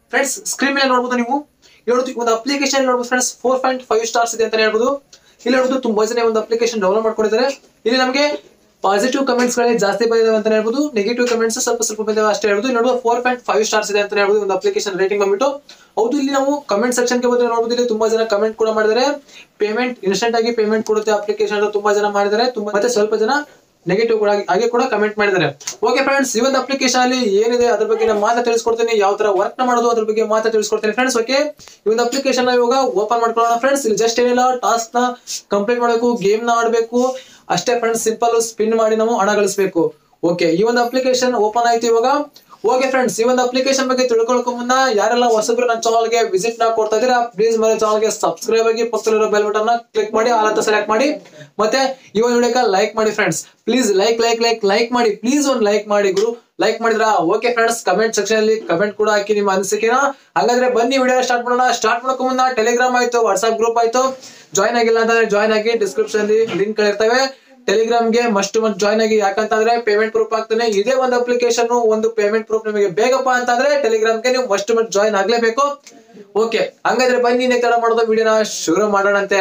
friends screen ಮೇಲೆ ನೋಡ್ಬೋದು ನೀವು ಇಲ್ಲಿ ನೋಡ್ಬೋದು ಒಂದು ಅಪ್ಲಿಕೇಶನ್ ನೋಡ್ಬೋದು friends four point five stars ಇದೆ ಅಂತ ಹೇಳ್ಬೋದು ಇಲ್ಲಿ ನೋಡ್ಬೋದು ತುಂಬಾ ಜನ ಒಂದು ಅಪ್ಲಿಕೇಶನ್ ಡೌನ್ಲೋಡ್ ಮಾಡ್ಕೊಂಡಿದ್ದಾರೆ ಇಲ್ಲಿ ನಮಗೆ ಪಾಸಿಟಿವ್ ಕಮೆಂಟ್ಸ್ ಗಳೇ ಜಾಸ್ತಿ ಬಂದಿದೆ ಅಂತ ಹೇಳ್ಬೋದು ನೆಗೆಟಿವ್ ಕಮೆಂಟ್ಸ್ ಸ್ವಲ್ಪ ಸ್ವಲ್ಪ ಬಂದಿವೆ ಅಷ್ಟೇ ಹೇಳ್ಬೋದು ಇಲ್ಲಿ ನೋಡ್ಬೋದು ಫೋರ್ ಪಾಯಿಂಟ್ ಫೈವ್ ಸ್ಟಾರ್ಸ್ ಇದೆ ಅಂತ ಹೇಳ್ಬೋದು ಒಂದು ಅಪ್ಲಿಕೇಶನ್ ರೇಟಿಂಗ್ ಬಂದ್ಬಿಟ್ಟು ಹೌದು ಇಲ್ಲಿ ನಾವು ಕಮೆಂಟ್ ಸೆಕ್ಷನ್ ಗೆ ಬಂದ್ರೆ ನೋಡ್ಬೋದು ಇಲ್ಲಿ ತುಂಬಾ ಜನ ಕಮೆಂಟ್ ಕೂಡ ಮಾಡಿದ್ದಾರೆ ಪೇಮೆಂಟ್ ಇನ್ಸ್ಟೆಂಟ್ ಆಗಿ ಪೇಮೆಂಟ್ ಕೊಡುತ್ತೆ ಅಪ್ಲಿಕೇಶನ್ ತುಂಬಾ ಜನ ಮಾಡಿದ್ದಾರೆ ತುಂಬಾ ಮತ್ತೆ ಸ್ವಲ್ಪ ಜನ ನೆಗೆಟಿವ್ ಕೂಡ ಹಾಗೆ ಕೂಡ ಕಮೆಂಟ್ ಮಾಡಿದ್ದಾರೆ ಓಕೆ ಫ್ರೆಂಡ್ಸ್ ಈ ಒಂದು ಅಪ್ಲಿಕೇಶನ್ ಅಲ್ಲಿ ಏನಿದೆ ಅದ್ರ ಬಗ್ಗೆ ನಾನು ಮಾತಾ ತಿಳಿಸ್ಕೊಡ್ತೀನಿ ಯಾವ ತರ ವರ್ಕ್ ನ ಮಾಡೋದು ಅದ್ರ ಬಗ್ಗೆ ಮಾತಾ ತಿಳಿಸ್ಕೊಡ್ತೀನಿ ಫ್ರೆಂಡ್ಸ್ ಓಕೆ ಈ ಒಂದು ಅಪ್ಲಿಕೇಶನ್ ಇವಾಗ ಓಪನ್ ಮಾಡ್ಕೊಳ್ಳೋಣ ಫ್ರೆಂಡ್ಸ್ ಇಲ್ಲಿ ಜಸ್ಟ್ ಏನಿಲ್ಲ ಟಾಸ್ಕ್ ನ ಕಂಪ್ಲೀಟ್ ಮಾಡಬೇಕು ಗೇಮ್ ನ ಆಡಬೇಕು ಅಷ್ಟೇ ಫ್ರೆಂಡ್ಸ್ ಸಿಂಪಲ್ ಸ್ಪಿನ್ ಮಾಡಿ ನಾವು ಹಣ ಗಳಿಸಬೇಕು ಓಕೆ ಈ ಒಂದು ಅಪ್ಲಿಕೇಶನ್ ಓಪನ್ ಆಯ್ತು ಇವಾಗ ಓಕೆ ಫ್ರೆಂಡ್ಸ್ ಈ ಒಂದು ಅಪ್ಲಿಕೇಶನ್ ಬಗ್ಗೆ ತಿಳ್ಕೊಳಕ್ ಮುನ್ನ ಯಾರೆಲ್ಲ ಹೊಸಬ್ರು ನನ್ನ ಚಾನಲ್ ಗೆ ವಿಸಿಟ್ ನ ಕೊಡ್ತಾ ಇದೀರಾ ಪ್ಲೀಸ್ ಮನೆ ಚಾನಲ್ ಗೆ ಸಬ್ಸ್ಕ್ರೈಬ್ ಆಗಿ ಪಕ್ಕದಲ್ಲಿರೋ ಬೆಲ್ ಬಟನ್ ನ ಕ್ಲಿಕ್ ಮಾಡಿ ಆಲ್ ಅಂತ ಸೆಲೆಕ್ಟ್ ಮಾಡಿ ಮತ್ತೆ ಈ ಒಂದು ವಿಡಿಯೋಕ್ಕೆ ಲೈಕ್ ಮಾಡಿ friends please like like like like ಮಾಡಿ ಪ್ಲೀಸ್ ಒಂದು ಲೈಕ್ ಮಾಡಿ ಗುರು ಲೈಕ್ ಮಾಡಿದ್ರ ಓಕೆ ಫ್ರೆಂಡ್ಸ್ ಕಮೆಂಟ್ ಸೆಕ್ಷನ್ ಅಲ್ಲಿ ಕಮೆಂಟ್ ಕೂಡ ಹಾಕಿ ನಿಮ್ಮ ಅನಿಸಿಕೆನ ಹಾಗಾದ್ರೆ ಬನ್ನಿ ವಿಡಿಯೋ ಸ್ಟಾರ್ಟ್ ಮಾಡೋಣ ಸ್ಟಾರ್ಟ್ ಮಾಡೋಕೆ ಮುನ್ನ ಟೆಲಿಗ್ರಾಮ್ ಆಯ್ತು ವಾಟ್ಸ್ಆಪ್ ಗ್ರೂಪ್ ಆಯ್ತು ಜಾಯ್ನ್ ಆಗಿಲ್ಲ ಅಂತಂದ್ರೆ ಜಾಯ್ನ್ ಆಗಿ ಡಿಸ್ಕ್ರಿಪ್ಷನ್ ಅಲ್ಲಿ ಲಿಂಕ್ ಇರ್ತವೆ ಟೆಲಿಗ್ರಾಮ್ ಗೆ ಮಸ್ಟ್ ಮಸ್ಟ್ ಜಾಯ್ನ್ ಆಗಿ ಯಾಕಂತಂದ್ರೆ ಪೇಮೆಂಟ್ ಪ್ರೂಫ್ ಆಗ್ತಾನೆ ಇದೇ ಒಂದು ಅಪ್ಲಿಕೇಶನ್ ಒಂದು ಪೇಮೆಂಟ್ ಪ್ರೂಫ್ ನಿಮಗೆ ಬೇಕಪ್ಪ ಅಂತಂದ್ರೆ ಟೆಲಿಗ್ರಾಮ್ ಗೆ ನೀವು ಮಸ್ಟ್ ಮಸ್ಟ್ ಜಾಯ್ನ್ ಆಗ್ಲೇಬೇಕು ಓಕೆ ಹಂಗಾದ್ರೆ ಬನ್ನಿ ಇನ್ನೇ ತಡ ಮಾಡೋದು ವಿಡಿಯೋನ ಶುರು ಮಾಡೋಣಂತೆ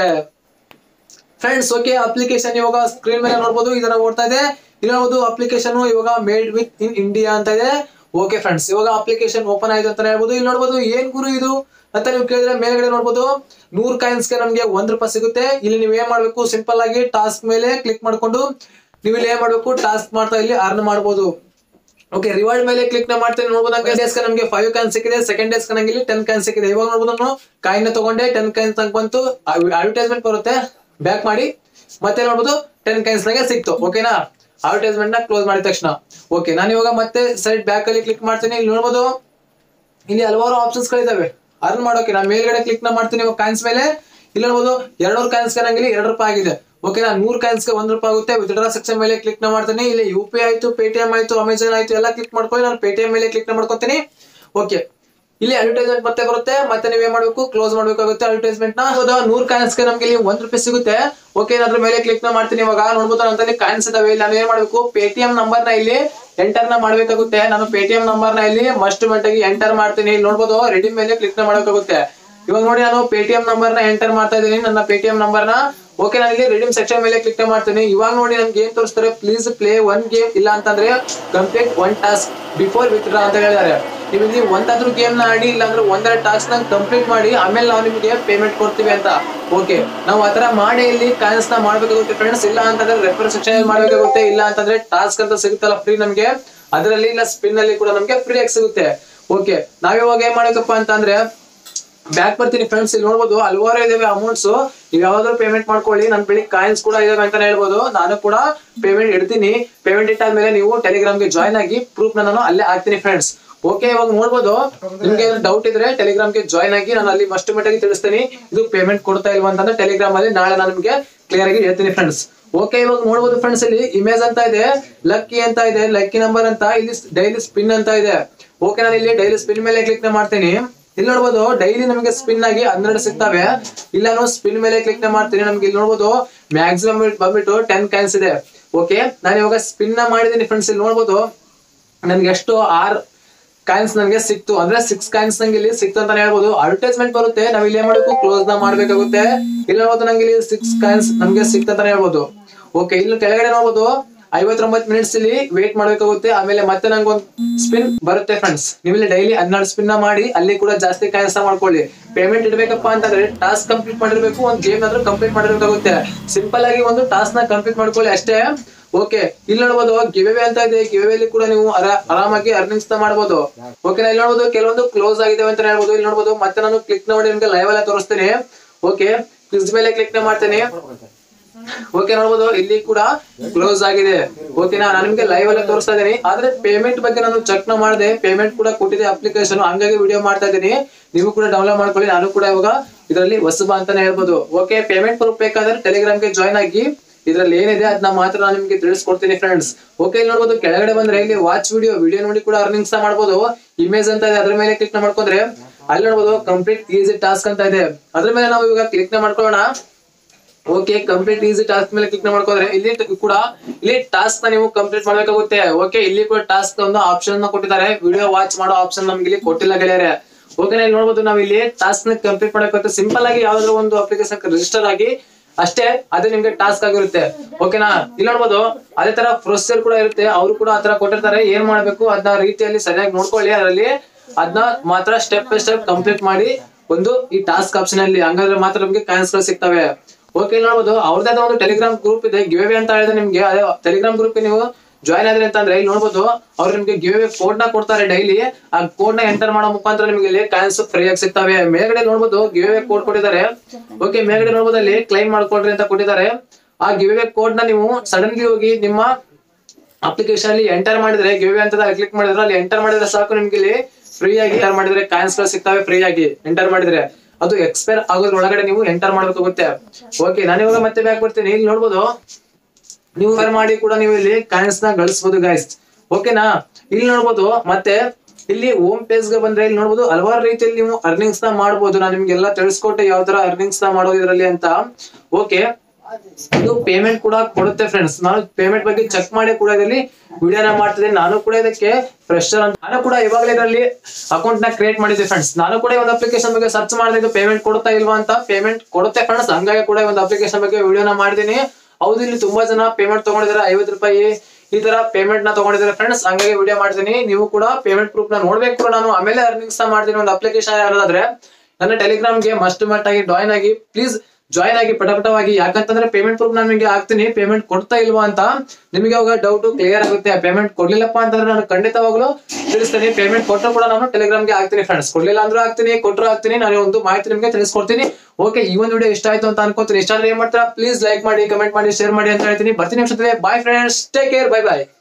ಫ್ರೆಂಡ್ಸ್ ಓಕೆ ಅಪ್ಲಿಕೇಶನ್ ಇವಾಗ ಸ್ಕ್ರೀನ್ ಮೇಲೆ ನೋಡಬಹುದು ಇದನ್ನ ಓಡ್ತಾ ಇದೆ ಇಲ್ಲಿ ನೋಡಬಹುದು ಅಪ್ಲಿಕೇಶನ್ ಇವಾಗ ಮೇಡ್ ವಿತ್ ಇನ್ ಇಂಡಿಯಾ ಅಂತ ಇದೆ ಓಕೆ ಫ್ರೆಂಡ್ಸ್ ಇವಾಗ ಅಪ್ಲಿಕೇಶನ್ ಓಪನ್ ಆಯ್ತು ಅಂತ ಹೇಳ್ಬೋದು ಇಲ್ಲಿ ನೋಡಬಹುದು ಏನ್ ಗುರು ಇದು ಅಂತ ನೀವು ಕೇಳಿದ್ರೆ ಮೇಲ್ಗಡೆ ನೋಡಬಹುದು ನೂರ್ ಕಾಯಿನ್ಸ್ ಗೆ ನಮ್ಗೆ ಒಂದ್ ರೂಪಾಯಿ ಸಿಗುತ್ತೆ ಇಲ್ಲಿ ನೀವು ಏನ್ ಮಾಡ್ಬೇಕು ಸಿಂಪಲ್ ಆಗಿ ಟಾಸ್ಕ್ ಮೇಲೆ ಕ್ಲಿಕ್ ಮಾಡ್ಕೊಂಡು ನೀವು ಇಲ್ಲಿ ಏನ್ ಮಾಡ್ಬೇಕು ಟಾಸ್ಕ್ ಮಾಡ್ತಾ ಇಲ್ಲಿ ಅರ್ನ್ ಮಾಡ್ಬೋದು ಓಕೆ ರಿವಾರ್ಡ್ ಮೇಲೆ ಕ್ಲಿಕ್ ನ ಮಾಡ್ತೀನಿ ನೋಡ್ಬೋದು ನಂಗೆ ಡೇಸ್ ನಮಗೆ ಫೈವ್ ಕಾಯಿನ್ ಸಿಕ್ಕಿದೆ ಸೆಕೆಂಡ್ ಡೇಸ್ ನಂಗೆ ಇಲ್ಲಿ ಟೆನ್ ಕಾಯಿನ್ ಸಿಕ್ಕಿದೆ ಇವಾಗ ನೋಡ್ಬೋದು ನಾನು ಕಾಯಿನ್ ತಗೊಂಡೆ ಟೆನ್ ಕಾಯಿನ್ಸ್ ತನಕ ಬಂತು ಅಡ್ವರ್ಟೈಸ್ಮೆಂಟ್ ಬರುತ್ತೆ ಬ್ಯಾಕ್ ಮಾಡಿ ಮತ್ತೆ ನೋಡ್ಬೋದು ಟೆನ್ ಕಾಯಿನ್ಸ್ ನಾಗೆ ಸಿಕ್ತು ಓಕೆನಾ ಅಡ್ವರ್ಟೈಸ್ಮೆಂಟ್ ನ ಕ್ಲೋಸ್ ಮಾಡಿದ ತಕ್ಷಣ ಓಕೆ ನಾನು ಇವಾಗ ಮತ್ತೆ ಸೈಡ್ ಬ್ಯಾಕ್ ಅಲ್ಲಿ ಕ್ಲಿಕ್ ಮಾಡ್ತೀನಿ ಇಲ್ಲಿ ನೋಡ್ಬೋದು ಇಲ್ಲಿ ಹಲವಾರು ಆಪ್ಷನ್ಸ್ ಗಳಿದಾವೆ ಅರ್ನ್ ಮಾಡೋಕೆ ನಾನು ಮೇಲ್ಗಡೆ ಕ್ಲಿಕ್ ನ ಮಾಡ್ತೀನಿ ಇವಾಗ ಕಾಯಿನ್ಸ್ ಮೇಲೆ ಇಲ್ಲಿ ನೋಡ್ಬೋದು ಎರಡ್ನೂರು ಕಾಯಿನ್ಸ್ ನಂಗೆ ಇಲ್ಲಿ ಎರಡು ರೂಪಾಯಿ ಆಗಿದೆ ಓಕೆ ನಾನು ನೂರು ಕಾಯಿನ್ಸ್ ಗೆ ಒಂದ್ ರೂಪಾಯಿ ಆಗುತ್ತೆ ವಿತ್ಡ್ರಾ ಸೆಕ್ಷನ್ ಮೇಲೆ ಕ್ಲಿಕ್ ನ ಮಾಡ್ತೀನಿ ಇಲ್ಲಿ ಯು ಪಿ ಆಯ್ತು ಪೇಟಿಎಂ ಆಯ್ತು ಅಮೆಝಾನ್ ಆಯ್ತು ಎಲ್ಲ ಕ್ಲಿಕ್ ಮಾಡ್ಕೊಳ್ಳಿ ನಾನು ಪೇಟಿಎಂ ಮೇಲೆ ಕ್ಲಿಕ್ ನ ಮಾಡ್ಕೊತೀನಿ ಓಕೆ ಇಲ್ಲಿ ಅಡ್ವರ್ಟೈಸ್ಮೆಂಟ್ ಮತ್ತೆ ಬರುತ್ತೆ ಮತ್ತೆ ನೀವ್ ಏನ್ ಮಾಡ್ಬೇಕು ಕ್ಲೋಸ್ ಮಾಡ್ಬೇಕಾಗುತ್ತೆ ಅಡ್ವರ್ಟೈಸ್ಮೆಂಟ್ ನ ಹೌದಾ ನೂರ್ ಕಾಯಿನ್ಸ್ ಗೆ ನಮ್ಗೆ ಇಲ್ಲಿ ಒಂದ್ ರೂಪಾಯಿ ಸಿಗುತ್ತೆ ಓಕೆ ಅದ್ರ ಮೇಲೆ ಕ್ಲಿಕ್ ನ ಮಾಡ್ತೀನಿ ಇವಾಗ ನೋಡ್ಬೋದು ನಂತಲ್ಲಿ ಕಾಯಿನ್ಸ್ ಇದಾವೆ ಇಲ್ಲಿ ನಾನು ಏನ್ ಮಾಡ್ಬೇಕು ಪೇಟಿಎಂ ನಂಬರ್ ನ ಇಲ್ಲಿ ಎಂಟರ್ ನ ಮಾಡ್ಬೇಕಾಗುತ್ತೆ ನಾನು ಪೇಟಿಎಂ ನಂಬರ್ ನ ಇಲ್ಲಿ ಮಸ್ಟ್ ಆಗಿ ಎಂಟರ್ ಮಾಡ್ತೀನಿ ಇಲ್ಲಿ ನೋಡ್ಬೋದು ರೆಡಿ ಮೇಲೆ ಕ್ಲಿಕ್ ನ ಮಾಡ್ಬೇಕಾಗುತ್ತೆ ಇವಾಗ ನೋಡಿ ನಾನು ಪೇಟಿಎಂ ನಂಬರ್ ನ ಎಂಟರ್ ಮಾಡ್ತಾ ಇದ್ದೀನಿ ನನ್ನ ಪೇಟಿಎಂ ನಂಬರ್ ನ ಓಕೆ ನಾನು ಇಲ್ಲಿ ರಿಡೀಮ್ ಸೆಕ್ಷನ್ ಮೇಲೆ ಕ್ಲಿಕ್ ಮಾಡ್ತೀನಿ ಇವಾಗ ನೋಡಿ ನನ್ಗೆ ಏನ್ ತೋರಿಸ್ತಾರೆ ಪ್ಲೀಸ್ ಪ್ಲೇ ಒನ್ ಗೇಮ್ ಇಲ್ಲ ಅಂತಂದ್ರೆ complete one task before withdraw ಅಂತ ಹೇಳಿದ್ದಾರೆ ನೀವು ಇಲ್ಲಿ ಒಂದಾದ್ರೂ ಗೇಮ್ ನ ಆಡಿ ಇಲ್ಲ ಅಂದ್ರೆ ಒಂದೆರಡು ಟಾಸ್ಕ್ ನ ಕಂಪ್ಲೀಟ್ ಮಾಡಿ ಆಮೇಲೆ ನಾವು ನಿಮಗೆ ಪೇಮೆಂಟ್ ಕೊಡ್ತೀವಿ ಅಂತ ಓಕೆ ನಾವು ಆತರ ಮಾಡಿ ಇಲ್ಲಿ ಕಾಯಿನ್ಸ್ ನ ಮಾಡ್ಬೇಕಾಗುತ್ತೆ ಫ್ರೆಂಡ್ಸ್ ಇಲ್ಲ ಅಂತಂದ್ರೆ ರೆಫರ್ ಸೆಕ್ಷನ್ ಮಾಡ್ಬೇಕಾಗುತ್ತೆ ಇಲ್ಲ ಅಂತಂದ್ರೆ ಟಾಸ್ಕ್ ಅಂತ ಸಿಗುತ್ತಲ್ಲ ಫ್ರೀ ನಮಗೆ ಅದರಲ್ಲಿ ಇಲ್ಲ ಸ್ಪಿನ್ ಅಲ್ಲಿ ಕೂಡ ನಮಗೆ ಫ್ರೀ ಆಗಿ ಸಿಗುತ್ತೆ ಓಕೆ ನಾವಿವಾಗ ಏನ್ ಮಾಡ್ಬೇಕಪ್ಪ ಅಂತಂದ್ರೆ ಬ್ಯಾಕ್ ಬರ್ತೀನಿ ಫ್ರೆಂಡ್ಸ್ ಇಲ್ಲಿ ನೋಡ್ಬೋದು ಹಲವಾರು ಇದಾವೆ ಅಮೌಂಟ್ಸ್ ನೀವು ಯಾವ್ದಾದ್ರು ಪೇಮೆಂಟ್ ಮಾಡ್ಕೊಳ್ಳಿ ನನ್ನ ಬಳಿ ಕಾಯಿನ್ಸ್ ಕೂಡ ಇದಾವೆ ಅಂತಾನೆ ಹೇಳ್ಬೋದು ನಾನು ಕೂಡ ಪೇಮೆಂಟ್ ಇಡ್ತೀನಿ ಪೇಮೆಂಟ್ ಇಟ್ಟಾದ್ಮೇಲೆ ನೀವು ಟೆಲಿಗ್ರಾಮ್ ಗೆ ಜಾಯ್ನ್ ಆಗಿ ಪ್ರೂಫ್ ನಾನು ಅಲ್ಲೇ ಹಾಕ್ತೀನಿ ಫ್ರೆಂಡ್ಸ್ ಓಕೆ ಇವಾಗ ನೋಡ್ಬೋದು ನಿಮ್ಗೆ ಡೌಟ್ ಇದ್ರೆ ಟೆಲಿಗ್ರಾಮ್ ಗೆ ಜಾಯ್ನ್ ಆಗಿ ನಾನು ಅಲ್ಲಿ ಮಸ್ಟ್ ಆಗಿ ತಿಳಿಸ್ತೀನಿ ಇದು ಪೇಮೆಂಟ್ ಕೊಡ್ತಾ ಇಲ್ವಾ ಅಂತಂದ್ರೆ ಟೆಲಿಗ್ರಾಮ್ ಅಲ್ಲಿ ನಾಳೆ ನಾನು ನಿಮ್ಗೆ ಕ್ಲಿಯರ್ ಆಗಿ ಹೇಳ್ತೀನಿ ಫ್ರೆಂಡ್ಸ್ ಓಕೆ ಇವಾಗ ನೋಡ್ಬೋದು ಫ್ರೆಂಡ್ಸ್ ಇಲ್ಲಿ ಇಮೇಜ್ ಅಂತ ಇದೆ ಲಕ್ಕಿ ಅಂತ ಇದೆ ಲಕ್ಕಿ ನಂಬರ್ ಅಂತ ಇಲ್ಲಿ ಡೈಲಿ ಸ್ಪಿನ್ ಅಂತ ಇದೆ ಓಕೆ ನಾನು ಇಲ್ಲಿ ಡೈಲಿ ಸ್ಪಿನ್ ಮೇಲೆ ಕ್ಲಿಕ್ ಮಾಡ್ತೀನಿ ಇಲ್ಲಿ ನೋಡ್ಬೋದು ಡೈಲಿ ನಮಗೆ ಸ್ಪಿನ್ ಆಗಿ ಹನ್ನೆರಡು ಸಿಗ್ತವೆ ಇಲ್ಲ ನಾನು ಸ್ಪಿನ್ ಮೇಲೆ ಕ್ಲಿಕ್ ಮಾಡ್ತೀನಿ ನಮ್ಗೆ ಇಲ್ಲಿ ನೋಡ್ಬೋದು ಮ್ಯಾಕ್ಸಿಮಮ್ ಬಂದ್ಬಿಟ್ಟು ಟೆನ್ ಕಾಯಿನ್ಸ್ ಇದೆ ಓಕೆ ನಾನು ಇವಾಗ ಸ್ಪಿನ್ ನ ಮಾಡಿದೀನಿ ಫ್ರೆಂಡ್ಸ್ ಇಲ್ಲಿ ನೋಡ್ಬೋದು ನನ್ಗೆ ಎಷ್ಟು ಆರ್ ಕಾಯಿನ್ಸ್ ನನಗೆ ಸಿಕ್ತು ಅಂದ್ರೆ ಸಿಕ್ಸ್ ಕಾಯಿನ್ಸ್ ನಂಗೆ ಇಲ್ಲಿ ಸಿಕ್ತು ಅಂತ ಹೇಳ್ಬೋದು ಅಡ್ವರ್ಟೈಸ್ಮೆಂಟ್ ಬರುತ್ತೆ ನಾವ್ ಇಲ್ಲಿ ಏನ್ ಮಾಡಬೇಕು ಕ್ಲೋಸ್ ನ ಮಾಡ್ಬೇಕಾಗುತ್ತೆ ಇಲ್ಲಿ ನೋಡ್ಬೋದು ನಂಗೆ ಇಲ್ಲಿ ಸಿಕ್ಸ್ ಕಾಯಿನ್ಸ್ ನಮ್ಗೆ ಸಿಕ್ತು ಅಂತ ಹೇಳ್ಬೋದು ಓಕೆ ಇಲ್ಲಿ ಕೆಳಗಡೆ ನೋಡ್ಬೋದು ಐವತ್ತೊಂಬತ್ತು ಮಿನಿಟ್ಸ್ ಇಲ್ಲಿ ವೇಟ್ ಮಾಡ್ಬೇಕಾಗುತ್ತೆ ಆಮೇಲೆ ಮತ್ತೆ ನಂಗೆ ಒಂದು ಸ್ಪಿನ್ ಬರುತ್ತೆ ಫ್ರೆಂಡ್ಸ್ ನೀವು ಇಲ್ಲಿ ಡೈಲಿ ಹನ್ನೆರಡು ಸ್ಪಿನ್ ನ ಮಾಡಿ ಅಲ್ಲಿ ಕೂಡ ಜಾಸ್ತಿ ಕಾಯಿನ್ಸ್ ಮಾಡ್ಕೊಳ್ಳಿ ಪೇಮೆಂಟ್ ಇಡ್ಬೇಕಪ್ಪ ಅಂತಂದ್ರೆ ಟಾಸ್ಕ್ ಕಂಪ್ಲೀಟ್ ಮಾಡಿರ್ಬೇಕು ಒಂದು ಗೇಮ್ ಆದ್ರೂ ಕಂಪ್ಲೀಟ್ ಮಾಡಿರ್ಬೇಕಾಗುತ್ತೆ ಸಿಂಪಲ್ ಆಗಿ ಒಂದು ಟಾಸ್ಕ್ ನ ಕಂಪ್ಲೀಟ್ ಮಾಡ್ಕೊಳ್ಳಿ ಅಷ್ಟೇ ಓಕೆ ಇಲ್ಲಿ ನೋಡ್ಬೋದು ಗಿವೆ ಅಂತ ಇದೆ ಗಿವೆ ಕೂಡ ನೀವು ಆರಾ- ಆರಾಮಾಗಿ ಅರ್ನಿಂಗ್ಸ್ ಮಾಡ್ಬೋದು ಓಕೆ ಇಲ್ಲಿ ನೋಡ್ಬೋದು ಕೆಲವೊಂದು ಕ್ಲೋಸ್ ಆಗಿದೆ ಅಂತ ಹೇಳ್ಬೋದು ಇಲ್ಲಿ ನೋಡ್ಬೋದು ಮತ್ತೆ ನಾನು ಕ್ಲಿಕ್ ಮಾಡಿ ನಿಮ್ಗೆ ಲೈವ್ ಎಲ್ಲ ತೋರಿಸ್ತೀನಿ ಓಕೆ ಕ್ಲಿಕ್ ಮೇಲೆ ಕ್ಲಿಕ್ ಮಾಡ್ತೇನೆ ಓಕೆ ನೋಡ್ಬೋದು ಇಲ್ಲಿ ಕೂಡ ಕ್ಲೋಸ್ ಆಗಿದೆ ಓಕೆನಾ ನಾನು ನಿಮ್ಗೆ ಲೈವ್ ಎಲ್ಲ ತೋರಿಸ್ತಾ ಇದ್ದೀನಿ ಆದ್ರೆ ಪೇಮೆಂಟ್ ಬಗ್ಗೆ ನಾನು ಚೆಕ್ ನ ಮಾಡಿದೆ ಪೇಮೆಂಟ್ ಕೂಡ ಕೊಟ್ಟಿದೆ ಅಪ್ಲಿಕೇಶನ್ ಹಂಗಾಗಿ ವಿಡಿಯೋ ಮಾಡ್ತಾ ಇದ್ದೀನಿ ನೀವು ಕೂಡ ಡೌನ್ಲೋಡ್ ಮಾಡ್ಕೊಳ್ಳಿ ನಾನು ಕೂಡ ಇವಾಗ ಇದರಲ್ಲಿ ಹೊಸಬ ಅಂತಾನೆ ಹೇಳ್ಬೋದು ಓಕೆ ಪೇಮೆಂಟ್ ಪ್ರೂಫ್ ಬೇಕಾದ್ರೆ ಟೆಲಿಗ್ರಾಮ್ ಗೆ ಜಾಯ್ನ್ ಆಗಿ ಇದ್ರಲ್ಲಿ ಏನಿದೆ ಅದನ್ನ ಮಾತ್ರ ನಾನು ನಿಮ್ಗೆ ತಿಳಿಸ್ಕೊಡ್ತೀನಿ ಫ್ರೆಂಡ್ಸ್ ಓಕೆ ಇಲ್ಲಿ ನೋಡ್ಬೋದು ಕೆಳಗಡೆ ಬಂದ್ರೆ ಇಲ್ಲಿ ವಾಚ್ ವಿಡಿಯೋ ವಿಡಿಯೋ ನೋಡಿ ಕೂಡ ಅರ್ನಿಂಗ್ಸ್ ಮಾಡ್ಬೋದು ಇಮೇಜ್ ಅಂತ ಇದೆ ಅದ್ರ ಮೇಲೆ ಕ್ಲಿಕ್ ಮಾಡ್ಕೊಂಡ್ರೆ ಅಲ್ಲಿ ನೋಡ್ಬೋದು ಕಂಪ್ಲೀಟ್ ಈಸಿ ಟಾಸ್ಕ್ ಅಂತ ಇದೆ ಅದ್ರ ಮೇಲೆ ನಾವು ಇವಾಗ ಕ್ಲಿಕ್ ನ ಮಾಡ್ಕೊಳ್ಳೋಣ ಓಕೆ ಕಂಪ್ಲೀಟ್ ಈಸಿ ಟಾಸ್ಕ್ ಮೇಲೆ ಕ್ಲಿಕ್ ಮಾಡ್ಕೊಂಡ್ರೆ ಇಲ್ಲಿ ಟ- ಕೂಡ ಇಲ್ಲಿ ಟಾಸ್ಕ್ ನ ನೀವು ಕಂಪ್ಲೀಟ್ ಮಾಡ್ಬೇಕಾಗುತ್ತೆ ಓಕೆ ಇಲ್ಲಿ ಕೂಡ ಟಾಸ್ಕ್ ಒಂದು ಆಪ್ಷನ್ ನ ಕೊಟ್ಟಿದ್ದಾರೆ ವಿಡಿಯೋ ವಾಚ್ ಮಾಡೋ ಆಪ್ಷನ್ ನಮ್ಗೆ ಇಲ್ಲಿ ಕೊಟ್ಟಿಲ್ಲ ಗೆಳೆಯರೆ ಓಕೆನಾ ಇಲ್ಲಿ ನೋಡ್ಬೋದು ನಾವು ಇಲ್ಲಿ ಟಾಸ್ಕ್ ನ ಕಂಪ್ಲೀಟ್ ಮಾಡಕ್ಕೆ ಸಿಂಪಲ್ ಆಗಿ ಯಾವ್ದಾದ್ರು ಒಂದು ಅಪ್ಲಿಕೇಶನ್ ರಿಜಿಸ್ಟರ್ ಆಗಿ ಅಷ್ಟೇ ಅದೇ ನಿಮ್ಗೆ ಟಾಸ್ಕ್ ಆಗಿರುತ್ತೆ ಓಕೆನಾ ಇಲ್ಲಿ ನೋಡ್ಬೋದು ಅದೇ ತರ ಪ್ರೊಸೀಜರ್ ಕೂಡ ಇರುತ್ತೆ ಅವರು ಕೂಡ ಆತರ ಕೊಟ್ಟಿರ್ತಾರೆ ಏನ್ ಮಾಡ್ಬೇಕು ಅದನ್ನ ರೀತಿಯಲ್ಲಿ ಸರಿಯಾಗಿ ನೋಡ್ಕೊಳ್ಳಿ ಅದರಲ್ಲಿ ಅದನ್ನ ಮಾತ್ರ ಸ್ಟೆಪ್ ಬೈ ಸ್ಟೆಪ್ ಕಂಪ್ಲೀಟ್ ಮಾಡಿ ಒಂದು ಈ ಟಾಸ್ಕ್ ಆಪ್ಷನ್ ಅಲ್ಲಿ ಹಂಗಾದ್ರೆ ಮಾತ್ರ ನಮ್ಗೆ ಕಾಯಿನ್ಸ್ ಗಳು ಸಿಗ್ತವೆ ಓಕೆ ಇಲ್ಲಿ ನೋಡ್ಬೋದು ಅವ್ರದೇ ಆದ ಒಂದು ಟೆಲಿಗ್ರಾಮ್ ಗ್ರೂಪ್ ಇದೆ ಗಿವೆ ಅಂತ ಹೇಳಿದ್ರೆ ನಿಮ್ಗೆ ಅದೇ ಟೆಲಿಗ್ರಾಮ್ ಗ್ರೂಪ್ ನೀವು ಜಾಯ್ನ್ ಆದ್ರಿ ಅಂತಂದ್ರೆ ಇಲ್ಲಿ ನೋಡ್ಬೋದು ಅವ್ರು ನಿಮ್ಗೆ ಗಿವ್ ಕೋಡ್ ನ ಕೊಡ್ತಾರೆ ಡೈಲಿ ಆ ಕೋಡ್ ನ ಎಂಟರ್ ಮಾಡೋ ಮುಖಾಂತರ ನಿಮ್ಗೆ ಇಲ್ಲಿ ಕಾಯಿನ್ಸ್ ಫ್ರೀ ಆಗಿ ಸಿಗ್ತವೆ ಮೇಲ್ಗಡೆ ನೋಡ್ಬೋದು ಗಿವ್ ಕೋಡ್ ಕೊಟ್ಟಿದ್ದಾರೆ ಓಕೆ ಮೇಲ್ಗಡೆ ನೋಡ್ಬೋದು ಅಲ್ಲಿ ಕ್ಲೈಮ್ ಮಾಡ್ಕೊಳ್ರಿ ಅಂತ ಕೊಟ್ಟಿದ್ದಾರೆ ಆ ಗಿವ್ ಕೋಡ್ ನ ನೀವು ಸಡನ್ಲಿ ಹೋಗಿ ನಿಮ್ಮ ಅಪ್ಲಿಕೇಶನ್ ಅಲ್ಲಿ ಎಂಟರ್ ಮಾಡಿದ್ರೆ ಗಿವ್ ಅಂತ ಕ್ಲಿಕ್ ಮಾಡಿದ್ರೆ ಅಲ್ಲಿ ಎಂಟರ್ ಮಾಡಿದ್ರೆ ಸಾಕು ನಿಮ್ಗೆ ಇಲ್ಲಿ ಫ್ರೀ ಆಗಿ ಎಂಟರ್ ಮಾಡಿದ್ರೆ ಕಾಯಿನ್ಸ್ ಗಳು ಸಿಗ್ತವೆ ಫ್ರೀ ಆಗಿ ಎಂಟರ್ ಮಾಡಿದ್ರೆ ಅದು ಎಕ್ಸ್ಪೈರ್ ಆಗೋದ್ರ ಒಳಗಡೆ ನೀವು ಎಂಟರ್ ಮಾಡ್ಬೇಕಾಗುತ್ತೆ ಓಕೆ ನಾನು ಇವಾಗ ಮತ್ತೆ ಬ್ಯಾಕ್ ಬರ್ತೀನಿ ಇಲ್ಲಿ ನೋಡ್ಬೋದು ನೀವು ಫೈರ್ ಮಾಡಿ ಕೂಡ ನೀವು ಇಲ್ಲಿ ಕಾಯಿನ್ಸ್ ನ ಗಳಿಸಬಹುದು ಗೈಸ್ ಓಕೆನಾ ಇಲ್ಲಿ ನೋಡ್ಬೋದು ಮತ್ತೆ ಇಲ್ಲಿ ಹೋಮ್ ಪೇಜ್ ಗೆ ಬಂದ್ರೆ ಇಲ್ಲಿ ನೋಡ್ಬೋದು ಹಲವಾರು ರೀತಿಯಲ್ಲಿ ನೀವು ಅರ್ನಿಂಗ್ಸ್ ನ ಮಾಡಬಹುದು ನಾನು ನಿಮ್ಗೆಲ್ಲ ತಿಳಿಸ್ಕೊಟ್ಟೆ ಯಾವ ತರ ಅರ್ನಿಂಗ್ಸ್ ನ ಮಾಡೋದು ಇದರಲ್ಲಿ ಅಂತ ಓಕೆ ಇದು ಪೇಮೆಂಟ್ ಕೂಡ ಕೊಡುತ್ತೆ ಫ್ರೆಂಡ್ಸ್ ನಾನು ಪೇಮೆಂಟ್ ಬಗ್ಗೆ ಚೆಕ್ ಮಾಡಿ ಕೂಡ ಇದರಲ್ಲಿ ವಿಡಿಯೋನ ಮಾಡ್ತಿದ್ದೀನಿ ನಾನು ಕೂಡ ಇದಕ್ಕೆ ಫ್ರೆಶರ್ ಅಂತ ನಾನು ಕೂಡ ಇವಾಗಲೇ ಇದರಲ್ಲಿ ಅಕೌಂಟ್ ನ ಕ್ರಿಯೇಟ್ ಮಾಡಿದ್ದೆ ಫ್ರೆಂಡ್ಸ್ ನಾನು ಕೂಡ ಈ ಒಂದು ಅಪ್ಲಿಕೇಶನ್ ಬಗ್ಗೆ ಸರ್ಚ್ ಮಾಡಿದೆ ಇದು ಪೇಮೆಂಟ್ ಕೊಡುತ್ತಾ ಇಲ್ವಾ ಅಂತ ಪೇಮೆಂಟ್ ಕೊಡುತ್ತೆ ಫ್ರೆಂಡ್ಸ್ ಹಂಗಾಗಿ ಕೂಡ ಈ ಒಂದು ಅಪ್ಲಿಕೇಶನ್ ಬಗ್ಗೆ ವಿಡಿಯೋನ ಮಾಡಿದ್ದೀನಿ ಹೌದು ಇಲ್ಲಿ ತುಂಬಾ ಜನ ಪೇಮೆಂಟ್ ತಗೊಂಡಿದ್ದಾರೆ ಐವತ್ತು ರೂಪಾಯಿ ಈ ತರ ಪೇಮೆಂಟ್ ನ ತಗೊಂಡಿದ್ದಾರೆ ಫ್ರೆಂಡ್ಸ್ ಹಂಗಾಗಿ ವಿಡಿಯೋ ಮಾಡ್ತೀನಿ ನೀವು ಕೂಡ ಪೇಮೆಂಟ್ ಪ್ರೂಫ್ ನ ನೋಡ್ಬೇಕು ಕೂಡ ನಾನು ಆಮೇಲೆ ಅರ್ನಿಂಗ್ಸ್ ನ ಮಾಡ್ತೀನಿ ಒಂದು ಅಪ್ಲಿಕೇಶನ್ ಯಾರಾದ್ರೆ ನನ್ನ ಟೆಲಿಗ್ರಾಮ್ ಗೆ ಮಸ್ಟ್ ಮಟ್ ಆಗಿ ಜಾಯ್ನ್ ಆಗಿ ಪ್ಲೀಸ್ ಜಾಯ್ನ್ ಆಗಿ ಪಟಪಟವಾಗಿ ಯಾಕಂತಂದ್ರೆ ಪೇಮೆಂಟ್ ಪ್ರೂಫ್ ನಾನು ನಿಮಗೆ ಹಾಕ್ತೀನಿ ಪೇಮೆಂಟ್ ಕೊಡ್ತಾ ಇಲ್ವಾ ಅಂತ ನಿಮಗೆ ಅವಾಗ ಡೌಟ್ ಕ್ಲಿಯರ್ ಆಗುತ್ತೆ ಪೇಮೆಂಟ್ ಕೊಡ್ಲಿಲ್ಲಪ್ಪ ಅಂತಂದ್ರೆ ನಾನು ಖಂಡಿತವಾಗ್ಲೂ ತಿಳಿಸ್ತೀನಿ ಪೇಮೆಂಟ್ ಕೊಟ್ಟರು ಕೂಡ ನಾನು ಟೆಲಿಗ್ರಾಮ್ ಗೆ ಹಾಕ್ತೀನಿ ಫ್ರೆಂಡ್ಸ್ ಕೊಡ್ಲಿಲ್ಲ ಅಂದ್ರೂ ಹಾಕ್ತೀನಿ ಕೊಟ್ಟರು ಹಾಕ್ತೀನಿ ನಾನು ಒಂದು ಮಾಹಿತಿ ನಿಮಗೆ ತಿಳಿಸ್ಕೊಡ್ತೀನಿ ಓಕೆ ಈ ಒಂದು ವಿಡಿಯೋ ಇಷ್ಟ ಆಯ್ತು ಅಂತ ಅನ್ಕೋತೀನಿ ಇಷ್ಟ ಆದ್ರೆ ಏನ್ ಮಾಡ್ತೀರಾ ಪ್ಲೀಸ್ ಲೈಕ್ ಮಾಡಿ ಕಮೆಂಟ್ ಮಾಡಿ ಶೇರ್ ಮಾಡಿ ಅಂತ ಹೇಳ್ತೀನಿ ಬರ್ತೀನಿ bye friends take care bye ಬಾಯ್